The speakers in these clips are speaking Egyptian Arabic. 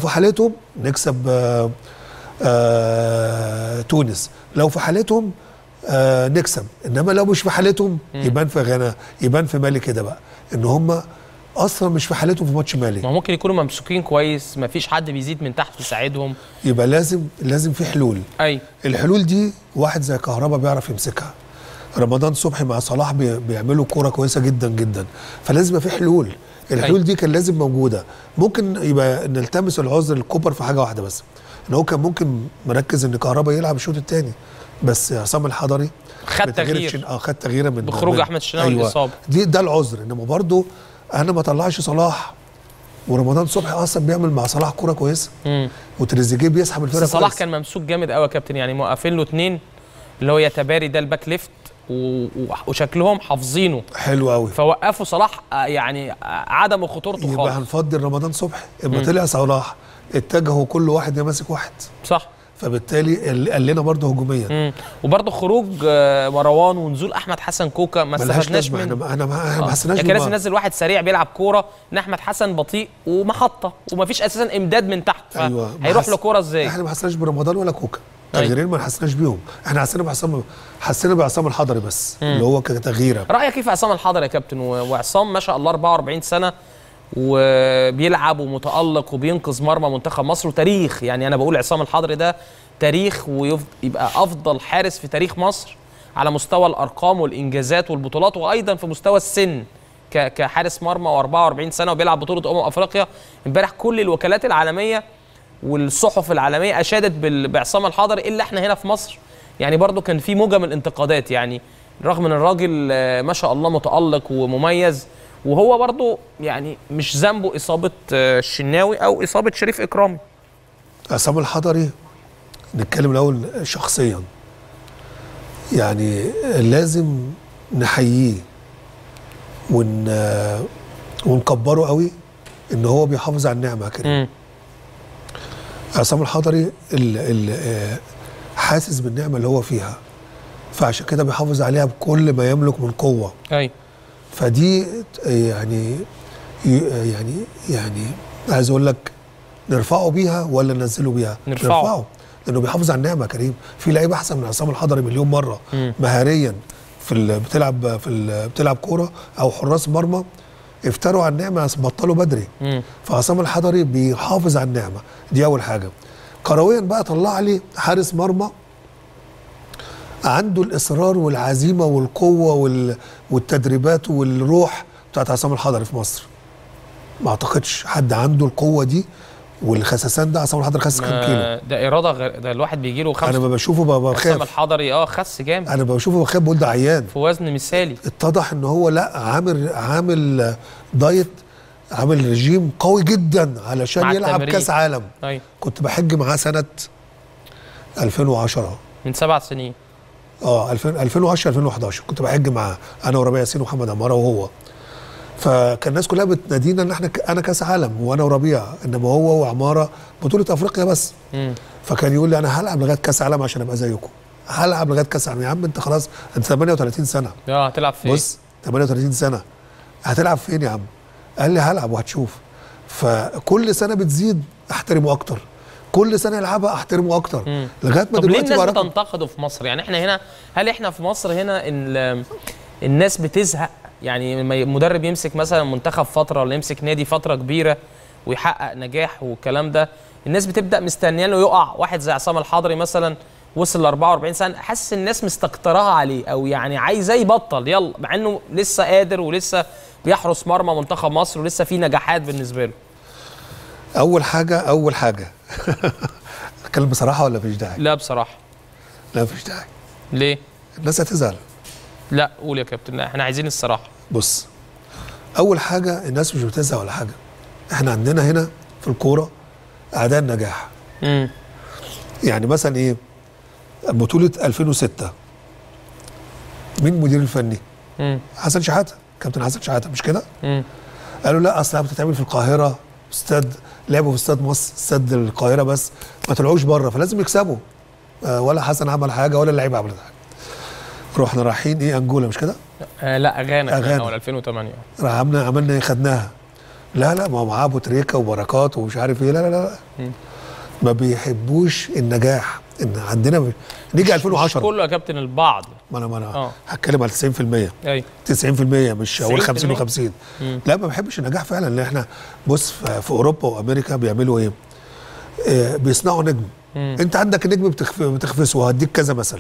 في حالتهم نكسب آه آه تونس لو في حالتهم آه نكسب انما لو مش في حالتهم يبان في غانا يبان في مالي كده بقى ان هم اصلا مش في حالتهم في ماتش مالي ما هو ممكن يكونوا ممسوكين كويس ما فيش حد بيزيد من تحت يساعدهم يبقى لازم لازم في حلول اي الحلول دي واحد زي كهربا بيعرف يمسكها رمضان صبحي مع صلاح بي- بيعملوا كوره كويسه جدا جدا فلازم يبقى في حلول الحلول دي كان لازم موجوده ممكن يبقى نلتمس العذر الكوبر في حاجه واحده بس ان هو كان ممكن مركز ان كهربا يلعب الشوط الثاني بس عصام الحضري خد بتغيير تغيير. الشن- اه خد تغييره من بخروج من- أحمد الشناوي الإصابة. دي ده العذر انما برضه انا ما طلعش صلاح ورمضان صبحي اصلا بيعمل مع صلاح كوره كويسه مم. وتريزيجيه بيسحب الفرقه بس صلاح كويس. كان ممسوك جامد قوي يا كابتن يعني موقفين له اتنين اللي هو يتباري ده الباك ليفت و... و... وشكلهم حافظينه حلو قوي فوقفوا صلاح آه، يعني آه، عدم خطورته يبقى خالص هنفضل رمضان صبحي اما طلع صلاح اتجهوا كل واحد ماسك واحد صح فبالتالي ال- قال لنا برضه هجوميا مم. وبرضه خروج آه، مروان ونزول احمد حسن كوكا ما ملهاش استفدناش لازمه احنا منه ما- انا ما احنا ما آه. حسيناش يعني كان لازم ببعض. ننزل واحد سريع بيلعب كوره ان احمد حسن بطيء ومحطه ومفيش اساسا امداد من تحت ايوه ما هيروح حس- له كوره ازاي احنا ما حسيناش برمضان ولا كوكا أيوة. تغييرين ما حسيناش بيهم احنا حسينا بعصام حسينا بعصام الحضري بس اللي هو كتغييره رايك كيف عصام الحضري يا كابتن و- وعصام ما شاء الله 44 سنه وبيلعب ومتالق وبينقذ مرمى منتخب مصر وتاريخ يعني انا بقول عصام الحضري ده تاريخ ويبقى افضل حارس في تاريخ مصر على مستوى الارقام والانجازات والبطولات وايضا في مستوى السن ك- كحارس مرمى و44 سنه وبيلعب بطوله امم افريقيا امبارح كل الوكالات العالميه والصحف العالميه اشادت بال- بعصام الحضري الا احنا هنا في مصر يعني برضو كان في موجه من الانتقادات يعني رغم ان الراجل آه، ما شاء الله متالق ومميز وهو برضو يعني مش ذنبه اصابه آه، الشناوي او اصابه شريف اكرامي عصام الحضري نتكلم الاول شخصيا يعني لازم نحييه ون ونكبره قوي ان هو بيحافظ على النعمه يا كريم امم عصام الحضري ال ال آه، حاسس بالنعمه اللي هو فيها فعشان كده بيحافظ عليها بكل ما يملك من قوه اي فدي يعني يعني يعني عايز اقول لك نرفعه بيها ولا ننزله بيها؟ نرفعه. لانه بيحافظ على النعمه يا كريم في لعيبه احسن من عصام الحضري مليون مره مم. مهاريا في ال- بتلعب في ال- بتلعب كوره او حراس مرمى افتروا على النعمه بطلوا بدري امم فعصام الحضري بيحافظ على النعمه دي اول حاجه كرويا بقى طلع لي حارس مرمى عنده الاصرار والعزيمه والقوه وال... والتدريبات والروح بتاعت عصام الحضري في مصر ما اعتقدش حد عنده القوه دي والخسسان ده عصام الحضري خس كام كيلو آه، ده اراده غير ده الواحد بيجي له انا خمسه ما بشوفه بقى عصام بخاف الحضري اه خس جامد انا بشوفه بخاف بقول ده عيان في وزن مثالي اتضح ان هو لا عامل عامل دايت عامل رجيم قوي جدا مع علشان يلعب التمرين. كاس عالم اي كنت بحج معاه سنه 2010 من سبع سنين اه 2000 2010 2011 كنت بحج معاه انا وربيع ياسين ومحمد عماره وهو فكان الناس كلها بتنادينا ان احنا ك- انا كاس عالم وانا وربيع انما هو وعماره بطوله افريقيا بس امم فكان يقول لي انا هلعب لغايه كاس عالم عشان ابقى زيكم هلعب لغايه كاس عالم يا عم انت خلاص انت 38 سنه اه هتلعب في بص 38 سنه هتلعب فين يا عم؟ قال لي هلعب وهتشوف فكل سنه بتزيد احترمه اكتر كل سنه يلعبها احترمه اكتر مم. لغايه ما طب ليه دلوقتي الناس بقى رقم بتنتقده في مصر يعني احنا هنا هل احنا في مصر هنا ال- الناس بتزهق يعني لما المدرب يمسك مثلا منتخب فتره ولا يمسك نادي فتره كبيره ويحقق نجاح والكلام ده الناس بتبدا مستنيه له يقع واحد زي عصام الحضري مثلا وصل ل 44 سنه حاسس الناس مستكتراها عليه او يعني عايزاه يبطل يلا مع انه لسه قادر ولسه بيحرس مرمى منتخب مصر ولسه في نجاحات بالنسبه له اول حاجه اول حاجه اتكلم بصراحه ولا مفيش داعي؟ لا بصراحه لا مفيش داعي ليه الناس هتزعل لا قول يا كابتن لا احنا عايزين الصراحه بص اول حاجه الناس مش بتزعل ولا حاجه احنا عندنا هنا في الكوره اعداء النجاح امم يعني مثلا ايه بطوله 2006 مين المدير الفني؟ امم حسن شحاته كابتن حسن شحاته مش كده؟ امم قالوا لا اصلها بتتعمل في القاهره استاد لعبوا في استاد مصر استاد القاهره بس ما طلعوش بره فلازم يكسبوا آه ولا حسن عمل حاجه ولا اللعيبه عملت حاجه رحنا رايحين ايه انجولا مش كده؟ آه لا غانا كان غانا. اول 2008 راح عملنا عملنا ايه خدناها لا لا ما هو معاه ابو تريكه وبركات ومش عارف ايه لا لا لا ما بيحبوش النجاح ان عندنا ب... نيجي مش 2010 كله يا كابتن البعض ما انا ما انا آه. هتكلم على 90% ايوه 90% مش اقول 50 90%. و50 لا ما بحبش النجاح فعلا لان احنا بص في في اوروبا وامريكا بيعملوا ايه؟ آه بيصنعوا نجم انت عندك نجم بتخف... بتخفسه وهديك كذا مثل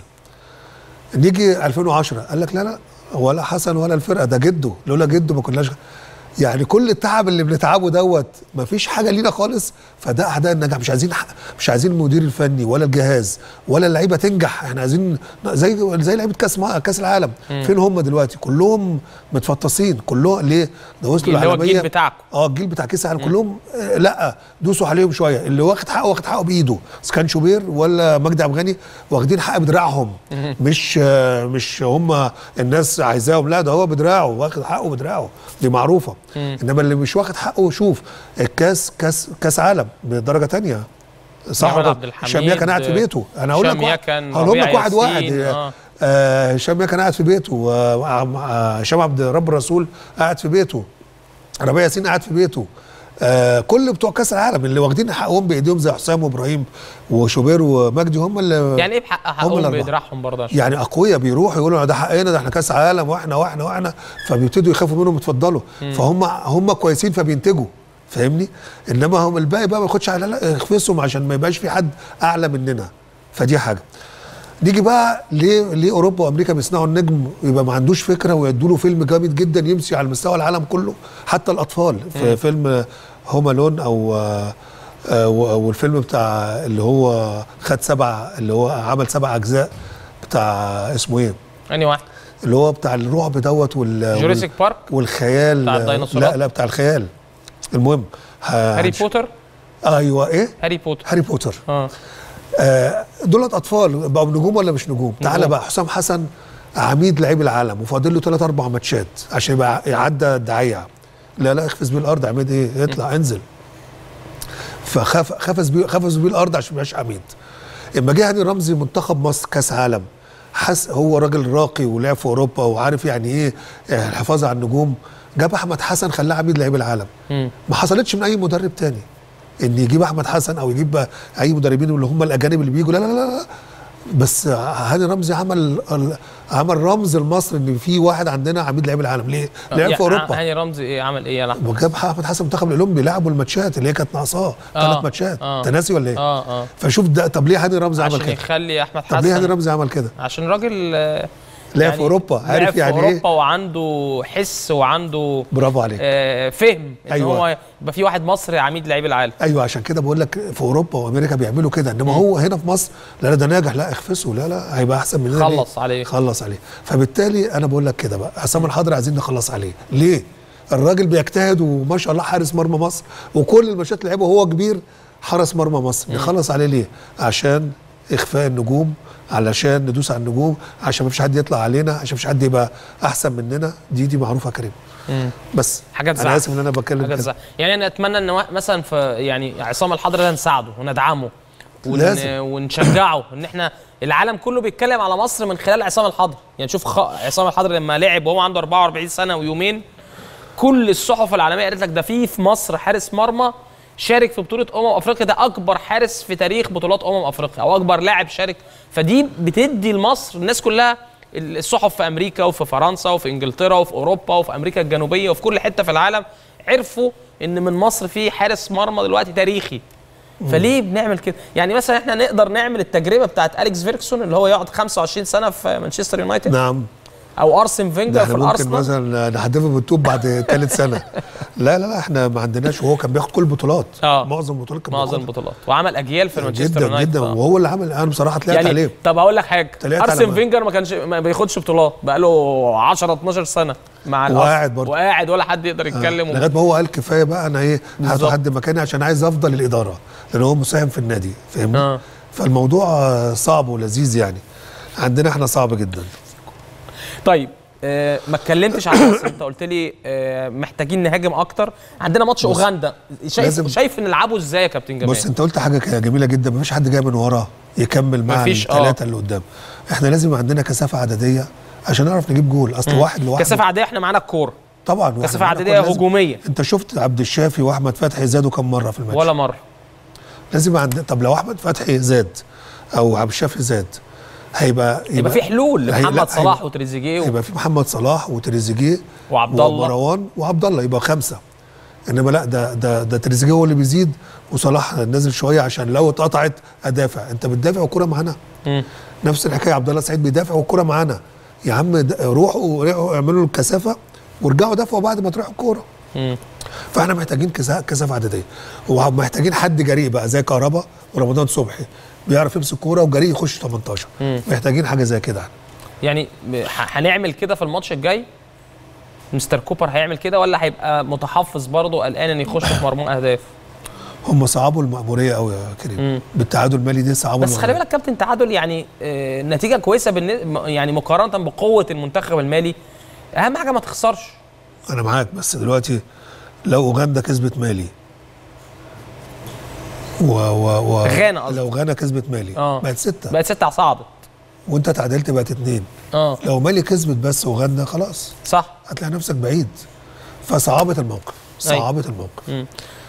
نيجي 2010 قال لك لا لا ولا حسن ولا الفرقه ده جده لولا جده ما كناش يعني كل التعب اللي بنتعبه دوت ما فيش حاجه لينا خالص فده اعداء النجاح مش عايزين مش عايزين المدير الفني ولا الجهاز ولا اللعيبه تنجح احنا عايزين زي زي لعيبه كاس مع- كاس العالم فين هم دلوقتي كلهم متفطسين كلهم ليه ده وصلوا اللي هو العالميه الجيل بتاعكم اه الجيل بتاع كاس العالم كلهم آه لا دوسوا عليهم شويه اللي واخد حقه واخد حقه بايده إذا كان شوبير ولا مجدي عبد الغني واخدين حق بدراعهم مش آه مش هم الناس عايزاهم لا ده هو بدراعه واخد حقه بدراعه دي معروفه انما اللي مش واخد حقه شوف الكاس كاس كاس عالم بدرجه تانية صح محمد ولا- عبد الحميد، هشام يا كان قاعد في بيته انا هقول لك هشام واحد- يكن، هقول لك ربيع واحد واحد ياسين، آه. آه، هشام يا كان قاعد في بيته آه، آه، هشام عبد رب الرسول قاعد في بيته ربيع ياسين قاعد في بيته آه كل بتوع كاس العالم اللي واخدين حقهم بايديهم زي حسام وابراهيم وشوبير ومجدي هم اللي يعني ايه بحق هم حقهم الأربعة. بيدرعهم برضه عشان يعني اقوياء بيروحوا يقولوا ده حقنا ده احنا كاس عالم واحنا واحنا واحنا فبيبتدوا يخافوا منهم يتفضلوا فهم هم كويسين فبينتجوا فاهمني انما هم الباقي بقى ما ياخدش على لا اخفسهم عشان ما يبقاش في حد اعلى مننا فدي حاجه نيجي بقى ليه ليه اوروبا وامريكا بيصنعوا النجم يبقى ما عندوش فكره ويدوا له فيلم جامد جدا يمشي على مستوى العالم كله حتى الاطفال في فيلم هوم الون او آه، آه، والفيلم بتاع اللي هو خد سبع اللي هو عمل سبع اجزاء بتاع اسمه ايه انهي واحد اللي هو بتاع الرعب دوت وال جوريسيك بارك والخيال بتاع الديناصورات؟ لا لا بتاع الخيال المهم ه- هاري هنش- بوتر ايوه ايه هاري بوتر هاري بوتر اه آه دولت اطفال بقوا نجوم ولا مش نجوم تعالى نجوم. بقى حسام حسن عميد لعيب العالم وفاضل له ثلاث اربع ماتشات عشان يبقى يعدى الدعايه لا لا اخفز بيه الارض عماد ايه اطلع انزل فخف خفز بيه خفز بيه الارض عشان ما يبقاش عميد اما جه هاني رمزي منتخب مصر كاس عالم حس هو راجل راقي ولعب في اوروبا وعارف يعني ايه آه، الحفاظ على النجوم جاب احمد حسن خلاه عميد لعيب العالم مم. ما حصلتش من اي مدرب تاني ان يجيب احمد حسن او يجيب بقى اي مدربين اللي هم الاجانب اللي بيجوا لا لا لا, لا. بس هاني رمزي عمل عمل رمز لمصر ان في واحد عندنا عميد لعيب العالم ليه؟ لعب يعني في اوروبا هاني رمزي ايه عمل ايه يا لحظه وجاب احمد حسن منتخب الاولمبي لعبوا الماتشات اللي هي كانت ناقصاه آه، ثلاث ماتشات آه. انت ناسي ولا ايه؟ اه اه فشوف ده طب ليه هاني رمزي عمل عشان كده؟ يخلي احمد طب ليه هاني حسن رمزي عمل كده؟ عشان راجل آه، لعب في اوروبا لعب عارف في يعني ايه؟ اوروبا وعنده حس وعنده برافو عليك آه فهم ان أيوة. هو يبقى في واحد مصري عميد لعيب العالم ايوه عشان كده بقول لك في اوروبا وامريكا بيعملوا كده انما هو هنا في مصر لا لا ده ناجح لا اخفسه لا لا هيبقى احسن مننا ليه؟ خلص عليه. خلص عليه فبالتالي انا بقول لك كده بقى عصام الحضري عايزين نخلص عليه ليه؟ الراجل بيجتهد وما شاء الله حارس مرمى مصر وكل الماتشات اللي لعبها وهو كبير حرس مرمى مصر نخلص عليه ليه؟ عشان اخفاء النجوم علشان ندوس على النجوم عشان ما فيش حد يطلع علينا عشان ما فيش حد يبقى احسن مننا دي دي معروفه يا كريم مم. بس حاجات انا زعل. اسف ان انا بتكلم حاجات كده زي يعني انا اتمنى ان وا- مثلا في يعني عصام الحضري ده نساعده وندعمه ون... لازم. ونشجعه ان احنا العالم كله بيتكلم على مصر من خلال عصام الحضري يعني شوف خ... عصام الحضري لما لعب وهو عنده 44 سنه ويومين كل الصحف العالميه قالت لك ده في في مصر حارس مرمى شارك في بطوله امم افريقيا ده اكبر حارس في تاريخ بطولات امم افريقيا او اكبر لاعب شارك فدي بتدي لمصر الناس كلها الصحف في امريكا وفي فرنسا وفي انجلترا وفي اوروبا وفي امريكا الجنوبيه وفي كل حته في العالم عرفوا ان من مصر في حارس مرمى دلوقتي تاريخي فليه بنعمل كده؟ يعني مثلا احنا نقدر نعمل التجربه بتاعت اليكس فيركسون اللي هو يقعد 25 سنه في مانشستر يونايتد نعم او ارسن ده فينجر في احنا ممكن الارسنال مثلا نحدفه بالطوب بعد ثالث سنه لا لا لا احنا ما عندناش وهو كان بياخد كل البطولات آه. معظم البطولات كان معظم بياخدها. البطولات وعمل اجيال في مانشستر جدا يونايتد جدا آه. وهو اللي عمل انا بصراحه طلعت يعني عليه طب اقول لك حاجه طلعت على ارسن ما- فينجر ما كانش ما بياخدش بطولات بقى له 10 12 سنه مع الأرسنال. وقاعد برضه. وقاعد ولا حد يقدر يتكلم لغايه ما هو قال كفايه بقى انا ايه هاتوا بالظبط. حد مكاني عشان عايز افضل الاداره لان هو مساهم في النادي فاهمني آه. فالموضوع آه، صعب ولذيذ يعني عندنا احنا صعب جدا طيب آه ما اتكلمتش عن مصر انت قلت لي آه محتاجين نهاجم اكتر عندنا ماتش اوغندا شايف لازم- شايف ان نلعبه ازاي يا كابتن جمال بص انت قلت حاجه ك- جميله جدا مفيش حد جاي من وراه يكمل مع مفيش، آه. الثلاثه اللي قدام احنا لازم يبقى عندنا كثافه عدديه عشان نعرف نجيب جول اصل واحد لوحده كثافه عاديه احنا معانا الكوره طبعا وإحنا كثافه معانا عدديه كل لازم- هجوميه انت شفت عبد الشافي واحمد فتحي زادوا كم مره في الماتش ولا مره لازم عند طب لو احمد فتحي زاد او عبد الشافي زاد هيبقى يبقى في حلول هي- لا، لمحمد صلاح هيبقى- وتريزيجيه و- يبقى في محمد صلاح وتريزيجيه وعبد الله. ومروان وعبد الله يبقى خمسه انما لا ده ده ده تريزيجيه هو اللي بيزيد وصلاح نازل شويه عشان لو اتقطعت ادافع انت بتدافع والكوره معانا مم. نفس الحكايه عبد الله سعيد بيدافع والكوره معانا يا عم د- روحوا روحوا اعملوا الكثافه وارجعوا دافعوا بعد ما تروحوا الكوره مم. فاحنا محتاجين كثا- كثافه عدديه ومحتاجين حد جريء بقى زي كهربا ورمضان صبحي بيعرف يمسك كوره وجريء يخش 18 محتاجين حاجه زي كده يعني ح- هنعمل كده في الماتش الجاي مستر كوبر هيعمل كده ولا هيبقى متحفظ برضه قلقان ان يخش في مرمى اهداف هم صعبوا المأمورية قوي يا كريم بالتعادل المالي دي صعبوا بس خلي بالك كابتن تعادل يعني آه، نتيجه كويسه بالن- يعني مقارنه بقوه المنتخب المالي اهم حاجه ما تخسرش انا معاك بس دلوقتي لو اوغندا كسبت مالي و و و غانا قصدي. لو غانا كسبت مالي آه. بقت ستة بقت سته صعبت وانت تعادلت بقت اتنين اه لو مالي كسبت بس اوغندا خلاص صح هتلاقي نفسك بعيد فصعبت الموقف أيوة. صعبت الموقف مم.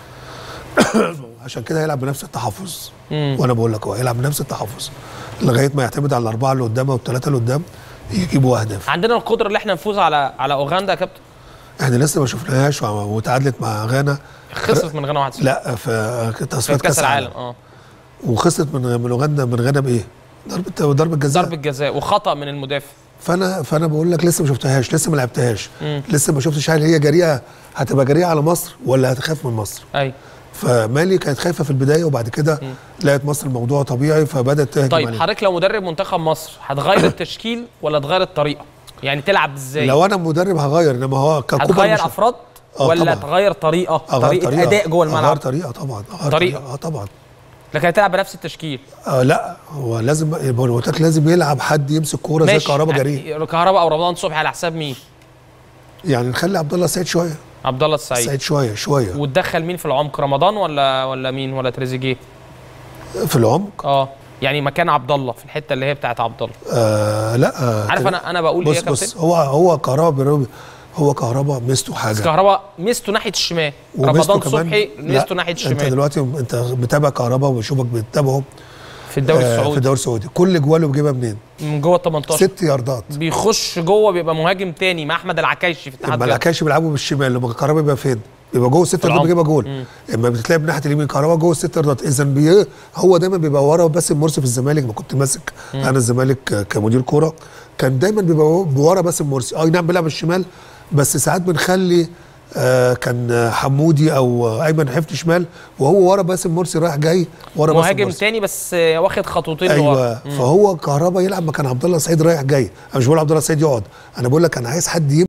عشان كده هيلعب بنفس التحفظ مم. وانا بقول لك هو هيلعب بنفس التحفظ لغايه ما يعتمد على الاربعه اللي قدامه والثلاثه اللي قدام يجيبوا اهداف عندنا القدره اللي احنا نفوز على على اوغندا يا كابتن احنا لسه ما شفناهاش وتعادلت مع غانا خسرت من غانا 1-0 لا في في تصفيات كاس العالم اه وخسرت من من اوغندا من غانا بايه؟ ضربه ضربه جزاء ضربه جزاء وخطا من المدافع فانا فانا بقول لك لسه ما شفتهاش لسه ما لعبتهاش مم. لسه ما شفتش هل هي جريئه هتبقى جريئه على مصر ولا هتخاف من مصر ايوه فمالي كانت خايفه في البدايه وبعد كده لقت مصر الموضوع طبيعي فبدات تهجم طيب عليه. حضرتك لو مدرب منتخب مصر هتغير التشكيل ولا تغير الطريقه يعني تلعب ازاي لو انا مدرب هغير انما هو ككوبر هتغير مش افراد آه ولا طبعاً. تغير طريقه أغير طريقه اداء جوه اغير الملعب طريقه طبعا اغير طريقة. طريقه اه طبعا لكن هتلعب بنفس التشكيل آه لا هو لازم بقول قلت لك لازم يلعب حد يمسك كوره زي ماشي كهربا جريء يعني كهربا او رمضان صبحي على حساب مين يعني نخلي عبد الله سعيد شويه عبد الله السعيد سعيد شويه شويه وتدخل مين في العمق رمضان ولا ولا مين ولا تريزيجيه في العمق اه يعني مكان عبد الله في الحته اللي هي بتاعت عبد الله آه لا آه عارف كده. انا انا بقول ايه بص يا بص كابتن هو هو كهربا بيرو- هو كهربا ميزته حاجه كهربا ميزته ناحيه الشمال وميزته رمضان كمان- صبحي لا، ميزته ناحيه انت الشمال دلوقتي انت متابع كهربا وبشوفك بتتابعه في الدوري آه، في السعودي الدوري السعودي كل جواله بيجيبها منين؟ من جوه ال 18 ست ياردات بيخش جوه بيبقى مهاجم تاني مع احمد العكايشي في اتحاد اما جده العكاشي بيلعبوا بالشمال لما الكهرباء بيبقى فين؟ بيبقى جوه الست ياردات العمق. بيجيبها جول اما بتلاقي من ناحيه اليمين كهرباء جوه الست ياردات اذا بي هو دايما بيبقى ورا باسم مرسي في الزمالك ما كنت ماسك انا الزمالك آه، كمدير كوره كان دايما بيبقى ورا باسم مرسي اه نعم بيلعب الشمال بس ساعات بنخلي آه كان آه، حمودي او آه، ايمن حفني شمال وهو ورا باسم مرسي رايح جاي ورا باسم مهاجم مرسي تاني بس آه، واخد خطوتين لورا ايوه فهو كهربا يلعب مكان عبد الله السعيد رايح جاي انا مش بقول عبد الله السعيد يقعد انا بقول لك انا عايز حد